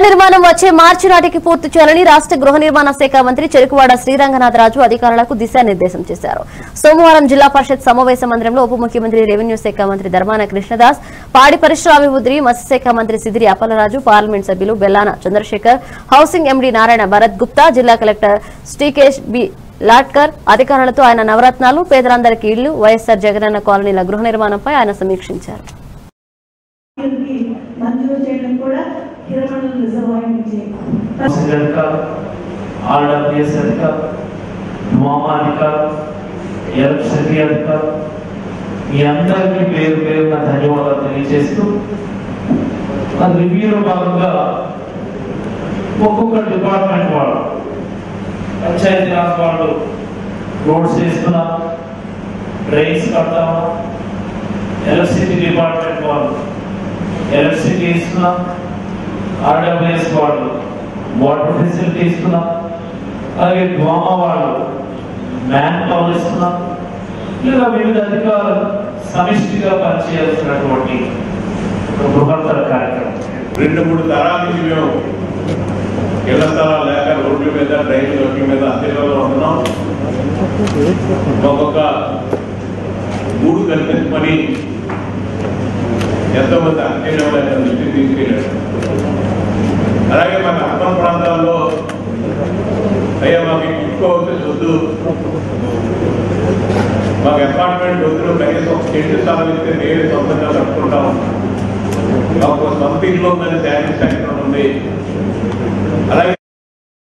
నిర్మాణం వచ్చే మార్చి నాటికి పూర్తి చేయాలని రాష్ట్ర గృహ నిర్మాణ శాఖ మంత్రి చెరుకువాడ శ్రీరంగనాథరాజు అధికారులకు దిశానిర్దేశం చేశారు సోమవారం జిల్లా పరిషత్ సమావేశ మందిరంలో ఉప ముఖ్యమంత్రి రెవెన్యూ శాఖ మంత్రి ధర్మాన కృష్ణదాస్ పాడి పరిశ్రమాభివృద్ధి మత్స్యశాఖ మంత్రి సిదిరి అప్పలరాజు పార్లమెంట్ సభ్యులు బెల్లాన చంద్రశేఖర్ హౌసింగ్ ఎండీ నారాయణ భరత్ గుప్తా జిల్లా కలెక్టర్ శ్రీకేష్ బి లాట్కర్ అధికారులతో ఆయన నవరత్నాలు పేదలందరికీ ఇళ్లు వైఎస్సార్ జగనన్న కాలనీల గృహ నిర్మాణంపై ఆయన సమీక్షించారు కి మంజూరు చేయడం కూడా కిరమణుల రిజర్వాయర్ నుంచి కౌన్సిల్ అధికారులు ఆర్డబ్ల్యూఎస్ అధికారులు మామా అధికారులు ఎలక్ట్రిసిటీ అధికారులు మీ అందరికీ పేరు పేరున ధన్యవాదాలు తెలియజేస్తూ ఆ రివ్యూలో భాగంగా ఒక్కొక్క డిపార్ట్మెంట్ వాళ్ళు పంచాయతీ రాజ్ వాళ్ళు రోడ్స్ వేస్తున్నాం డ్రైన్స్ కడతాము ఎలక్ట్రిసిటీ డిపార్ట్మెంట్ వాళ్ళు ఎలక్ట్రిసిటీ ఇస్తున్నాం ఆర్డబ్ల్యూఎస్ వాళ్ళు వాటర్ ఫెసిలిటీ ఇస్తున్నాం అలాగే డ్వామా వాళ్ళు మ్యాన్ పవర్ ఇస్తున్నాం ఇలా వివిధ అధికారులు సమిష్టిగా పనిచేయాల్సినటువంటి ఒక బృహత్తర కార్యక్రమం రెండు మూడు తరాల నుంచి మేము ఇళ్ల స్థలాలు లేక రోడ్ల మీద డ్రైన్ రోడ్ల మీద అద్దెలలో ఉంటున్నాం ఒక్కొక్క మూడు కల్పించుకొని ఎంతోమంది అత్యవసర దృష్టికి తీసుకెళ్ళారు అలాగే మన అర్బన్ ప్రాంతాల్లో అయ్యా మాకు ఇంకోవచ్చు వద్దు మాకు అపార్ట్మెంట్ వద్దు కనీసం ఒక చెట్టు స్థలం ఇస్తే నేను సొంతంగా కట్టుకుంటాం మాకు సొంత ఇల్లు ఉందని శారీ సాయంత్రం ఉంది